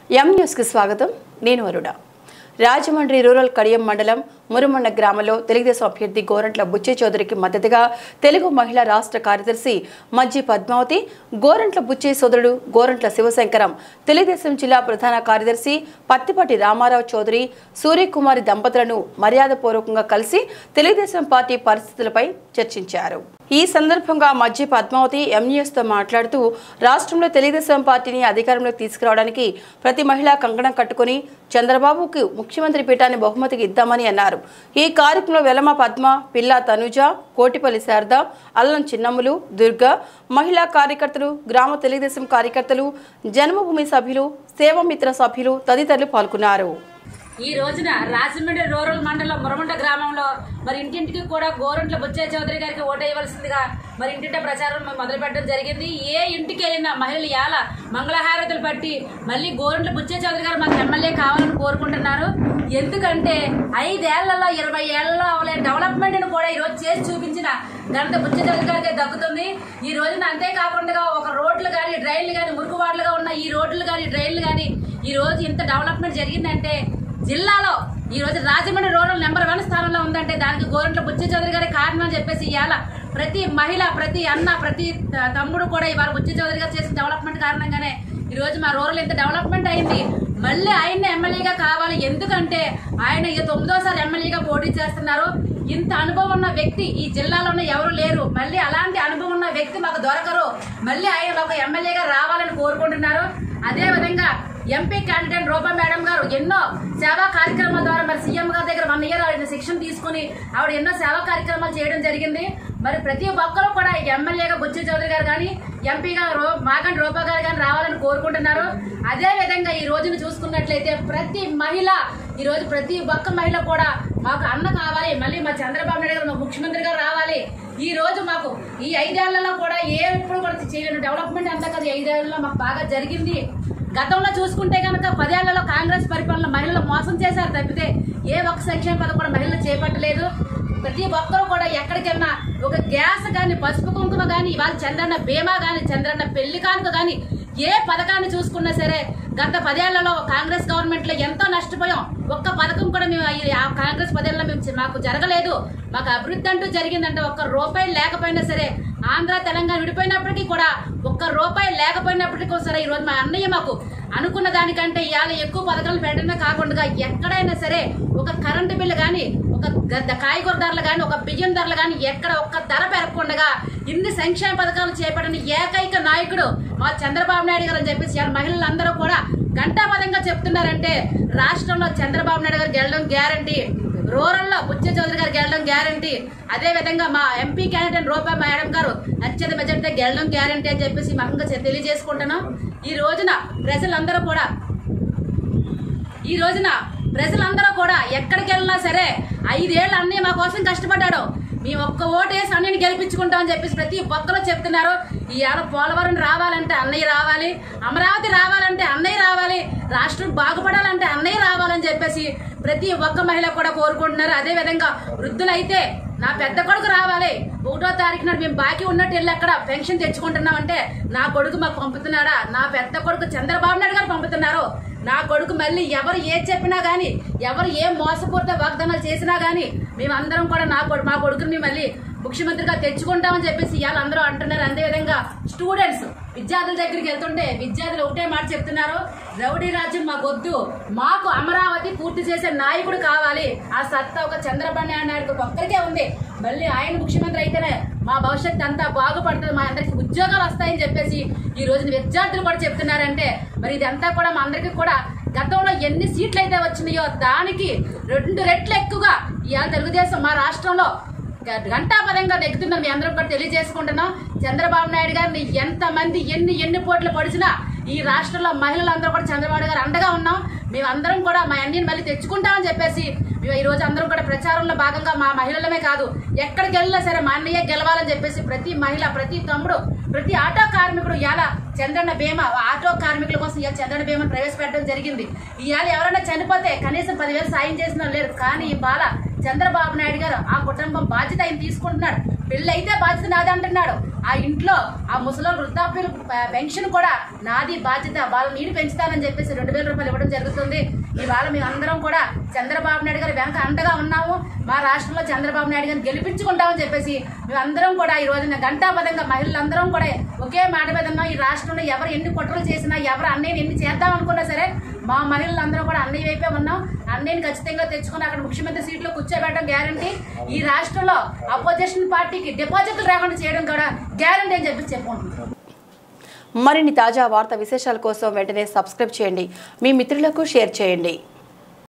ఎం న్యూస్కి స్వాగతం నేను అరుణ రాజమండ్రి రూరల్ కడియం మండలం మురుమన్న గ్రామంలో తెలుగుదేశం అభ్యర్థి గోరంట్ల బుచ్చే చౌదరికి మద్దతుగా తెలుగు మహిళా రాష్ట్ర కార్యదర్శి మజ్జి పద్మావతి గోరంట్ల బుచ్చే సోదరుడు గోరంట్ల శివశంకరం తెలుగుదేశం జిల్లా ప్రధాన కార్యదర్శి పత్తిపాటి రామారావు చౌదరి సూర్యకుమారి దంపతులను మర్యాదపూర్వకంగా కలిసి తెలుగుదేశం పార్టీ పరిస్థితులపై చర్చించారు ఈ సందర్భంగా మజ్జి పద్మావతి ఎంన్యూస్తో మాట్లాడుతూ రాష్ట్రంలో తెలుగుదేశం పార్టీని అధికారంలోకి తీసుకురావడానికి ప్రతి మహిళ కంకణం కట్టుకుని చంద్రబాబుకు ముఖ్యమంత్రి పీఠాన్ని బహుమతికి ఇద్దామని అన్నారు ఈ కార్యక్రమంలో వెలమ పద్మ పిల్ల తనుజ కోటిపల్లి శారద అల్లం చిన్నమ్ములు దుర్గ మహిళా కార్యకర్తలు గ్రామ తెలుగుదేశం కార్యకర్తలు జన్మభూమి సభ్యులు సేవామిత్ర సభ్యులు తదితరులు పాల్గొన్నారు ఈ రోజున రాజమండ్రి రూరల్ మండలం మురమండ గ్రామంలో మరి ఇంటింటికి కూడా గోరంట్ల బుచ్చయ్య చౌదరి గారికి ఓటేయవలసిందిగా మరి ఇంటింట ప్రచారం మేము మొదలు పెట్టడం జరిగింది ఏ ఇంటికి వెళ్ళినా మహిళలు యాల మంగళహారతులు పట్టి మళ్ళీ గోరంట్ల బుచ్చయ్య చౌదరి గారు మాకు ఎమ్మెల్యే కావాలని కోరుకుంటున్నారు ఎందుకంటే ఐదేళ్లలో ఇరవై ఏళ్లలో అవలే డెవలప్మెంట్ ను కూడా ఈ రోజు చేసి చూపించిన ఘనత బుచ్చయ్య చౌదరి గారికి దక్కుతుంది ఈ రోజున అంతేకాకుండా ఒక రోడ్లు కానీ డ్రైన్లు కానీ మురుగుబాట్లుగా ఉన్న ఈ రోడ్లు కానీ డ్రైన్లు కానీ ఈ రోజు ఇంత డెవలప్మెంట్ జరిగిందంటే జిల్లాలో ఈ రోజు రాజమండ్రి రూరల్ నెంబర్ వన్ స్థానంలో ఉందంటే దానికి గోరంట్ల బుచ్చ చౌదరి గారి కారణం అని చెప్పేసి ఇవాళ ప్రతి మహిళ ప్రతి అన్న ప్రతి త- తమ్ముడు కూడా ఇవాళ బుచ్చ చౌదరి గారు చేసిన డెవలప్మెంట్ కారణంగానే ఈ రోజు మా రూరల్ ఇంత డెవలప్మెంట్ అయింది మళ్ళీ ఆయన ఎమ్మెల్యేగా కావాలి ఎందుకంటే ఆయన ఇది తొమ్మిదోసారి ఎమ్మెల్యేగా పోటీ చేస్తున్నారు ఇంత అనుభవం ఉన్న వ్యక్తి ఈ జిల్లాలోనే ఎవరు లేరు మళ్ళీ అలాంటి అనుభవం ఉన్న వ్యక్తి మాకు దొరకరు మళ్ళీ ఆయన ఒక ఎమ్మెల్యేగా రావాలని కోరుకుంటున్నారు అదే విధంగా ఎంపీ క్యాండిడేట్ రూపా మేడం గారు ఎన్నో సేవా కార్యక్రమాల ద్వారా మరి సీఎం గారి దగ్గర వన్ ఇయర్ ఆవిడ శిక్షణ తీసుకుని ఆవిడ ఎన్నో సేవా కార్యక్రమాలు చేయడం జరిగింది మరి ప్రతి ఒక్కరూ కూడా ఎమ్మెల్యేగా బుచ్చి చౌదరి గారు కానీ ఎంపీగా రో మాగంటి రూపా గారు కానీ రావాలని కోరుకుంటున్నారు అదే విధంగా ఈ రోజును చూసుకున్నట్లయితే ప్రతి మహిళ ఈ రోజు ప్రతి ఒక్క మహిళ కూడా మాకు అన్న కావాలి మళ్ళీ మా చంద్రబాబు నాయుడు గారు మా ముఖ్యమంత్రి గారు రావాలి ఈ రోజు మాకు ఈ ఐదేళ్లలో కూడా ఏ ఎప్పుడు కూడా చేయలేని డెవలప్మెంట్ అంతా కదా ఈ ఐదేళ్లలో మాకు బాగా జరిగింది గతంలో చూసుకుంటే కనుక పదేళ్లలో కాంగ్రెస్ పరిపాలన మహిళలు మోసం చేశారు తప్పితే ఏ ఒక్క సంక్షేమ పథకం కూడా మహిళలు చేపట్టలేదు ప్రతి ఒక్కరూ కూడా ఎక్కడికి వెళ్ళినా ఒక గ్యాస్ కానీ పసుపు కుంకుమ కానీ ఇవాళ చంద్రన్న బీమా కానీ చంద్రన్న పెళ్లి కానుక కానీ ఏ పథకాన్ని చూసుకున్నా సరే గత పదేళ్లలో కాంగ్రెస్ గవర్నమెంట్ లో ఎంతో నష్టపోయాం ఒక్క పథకం కూడా మేము ఈ- ఆ కాంగ్రెస్ పదేళ్లలో మేము చే- మాకు జరగలేదు మాకు అభివృద్ధి అంటూ జరిగిందంటే ఒక్క రూపాయి లేకపోయినా సరే ఆంధ్ర తెలంగాణ విడిపోయినప్పటికీ కూడా ఒక్క రూపాయి లేకపోయినప్పటికీ కూడా సరే ఈ రోజు మా అన్నయ్య మాకు అనుకున్న దానికంటే ఇవాళ ఎక్కువ పథకాలు పెట్టడమే కాకుండా ఎక్కడైనా సరే ఒక కరెంటు బిల్లు కానీ ఒక గద్ద కాయగూర ధరలు కానీ ఒక బియ్యం ధరలు కానీ ఎక్కడ ఒక్క ధర పెరగకుండా ఇన్ని సంక్షేమ పథకాలు చేపట్టిన ఏకైక నాయకుడు మా చంద్రబాబు నాయుడు గారు అని చెప్పేసి ఇవాళ మహిళలందరూ కూడా ఘంటాపదంగా చెప్తున్నారంటే రాష్ట్రంలో చంద్రబాబు నాయుడు గారు గెలడం గ్యారంటీ రూరల్ లో బుచ్చ చౌదరి గారు గెలడం గ్యారంటీ అదే విధంగా మా ఎంపీ క్యాండిడేట్ రూపా మేడం గారు అత్యంత మెజార్టీతో గెలడం గ్యారంటీ అని చెప్పేసి మహంగా తెలియజేసుకుంటున్నాం ఈ రోజున ప్రజలందరూ కూడా ఈ రోజున ప్రజలందరూ కూడా ఎక్కడికి వెళ్ళినా సరే ఐదేళ్ళు అన్నయ్య మా కోసం కష్టపడ్డాడు మేము ఒక్క ఓటు వేసి అన్నయ్యని గెలిపించుకుంటామని చెప్పేసి ప్రతి ఒక్కరూ చెప్తున్నారు ఇవాళ పోలవరం రావాలంటే అన్నయ్య రావాలి అమరావతి రావాలంటే అన్నయ్య రావాలి రాష్ట్రం బాగుపడాలంటే అన్నయ్య రావాలని చెప్పేసి ప్రతి ఒక్క మహిళ కూడా కోరుకుంటున్నారు అదే విధంగా వృద్ధులైతే నా పెద్ద కొడుకు రావాలి ఒకటో తారీఖు నాడు మేము బాకీ ఉన్నట్టు వెళ్ళి అక్కడ పెన్షన్ తెచ్చుకుంటున్నామంటే నా కొడుకు మాకు పంపుతున్నాడా నా పెద్ద కొడుకు చంద్రబాబు నాయుడు గారు పంపుతున్నారు నా కొడుకు మళ్ళీ ఎవరు ఏది చెప్పినా గానీ ఎవరు ఏం మోసపూరిత వాగ్దానాలు చేసినా గానీ మేమందరం కూడా నా కొడు మా కొడుకుని మళ్ళీ ముఖ్యమంత్రిగా తెచ్చుకుంటామని చెప్పేసి ఇవాళ అందరూ అంటున్నారు అదే విధంగా స్టూడెంట్స్ విద్యార్థుల దగ్గరికి వెళ్తుంటే విద్యార్థులు ఒకటే మాట చెప్తున్నారు రౌడీ రాజ్యం మాకొద్దు మాకు అమరావతి పూర్తి చేసే నాయకుడు కావాలి ఆ సత్తా ఒక చంద్రబాబు నాయుడు ఒక్కరికే ఉంది మళ్ళీ ఆయన ముఖ్యమంత్రి అయితేనే మా భవిష్యత్తు అంతా బాగుపడుతుంది మా అందరికి ఉద్యోగాలు వస్తాయని చెప్పేసి ఈ రోజున విద్యార్థులు కూడా చెప్తున్నారంటే మరి ఇదంతా కూడా మా అందరికీ కూడా గతంలో ఎన్ని సీట్లు అయితే వచ్చినాయో దానికి రెండు రెట్లు ఎక్కువగా ఇవాళ తెలుగుదేశం మా రాష్ట్రంలో గ- గంటాపదంగా నెగ్గుతుందని మీ అందరం కూడా తెలియజేసుకుంటున్నాం చంద్రబాబు నాయుడు గారిని ఎంత మంది ఎన్ని ఎన్ని పోట్లు పడిచినా ఈ రాష్ట్రంలో మహిళలందరూ కూడా చంద్రబాబు గారు అండగా ఉన్నాం మేమందరం కూడా మా అన్నిని మళ్ళీ తెచ్చుకుంటామని చెప్పేసి మేము ఈ రోజు అందరం కూడా ప్రచారంలో భాగంగా మా మహిళలమే కాదు ఎక్కడికి వెళ్ళినా సరే మా అన్నయ్య గెలవాలని చెప్పేసి ప్రతి మహిళ ప్రతి తమ్ముడు ప్రతి ఆటో కార్మికుడు ఇవాళ చంద్రన్న బీమా ఆటో కార్మికుల కోసం ఇవాళ చంద్రన్న బీమాను ప్రవేశపెట్టడం జరిగింది ఇవాళ ఎవరైనా చనిపోతే కనీసం పదివేలు సాయం చేసిన వాళ్ళు లేరు కానీ ఈ బాల చంద్రబాబు నాయుడు గారు ఆ కుటుంబం బాధ్యత ఆయన తీసుకుంటున్నాడు పెళ్లి అయితే బాధ్యత నాది అంటున్నాడు ఆ ఇంట్లో ఆ ముసలి వృద్ధాప్యుల ప- పెన్షన్ కూడా నాది బాధ్యత వాళ్ళ నీరు పెంచుతానని చెప్పేసి రెండు వేల రూపాయలు ఇవ్వడం జరుగుతుంది ఇవాళ మేము అందరం కూడా చంద్రబాబు నాయుడు గారి వెనక అండగా ఉన్నాము మా రాష్ట్రంలో చంద్రబాబు నాయుడు గారిని గెలిపించుకుంటామని చెప్పేసి మేమందరం కూడా ఈ రోజున గంటాపదంగా మహిళలందరం కూడా ఒకే మాట మీద ఉన్నాం ఈ రాష్ట్రంలో ఎవరు ఎన్ని కుట్రలు చేసినా ఎవరు అన్నయ్యని ఎన్ని చేద్దాం అనుకున్నా సరే మా మహిళలందరం కూడా అన్నయ్య వైపే ఉన్నాం అన్నయ్యని ఖచ్చితంగా తెచ్చుకుని అక్కడ ముఖ్యమంత్రి సీట్లో కూర్చోబెట్టడం గ్యారంటీ ఈ రాష్ట్రంలో అపోజిషన్ పార్టీకి డిపాజిట్లు రాకుండా చేయడం కూడా గ్యారంటీ అని చెప్పి చెప్పుకుంటున్నాం మరిన్ని తాజా వార్తా విశేషాల కోసం వెంటనే సబ్స్క్రైబ్ చేయండి మీ మిత్రులకు షేర్ చేయండి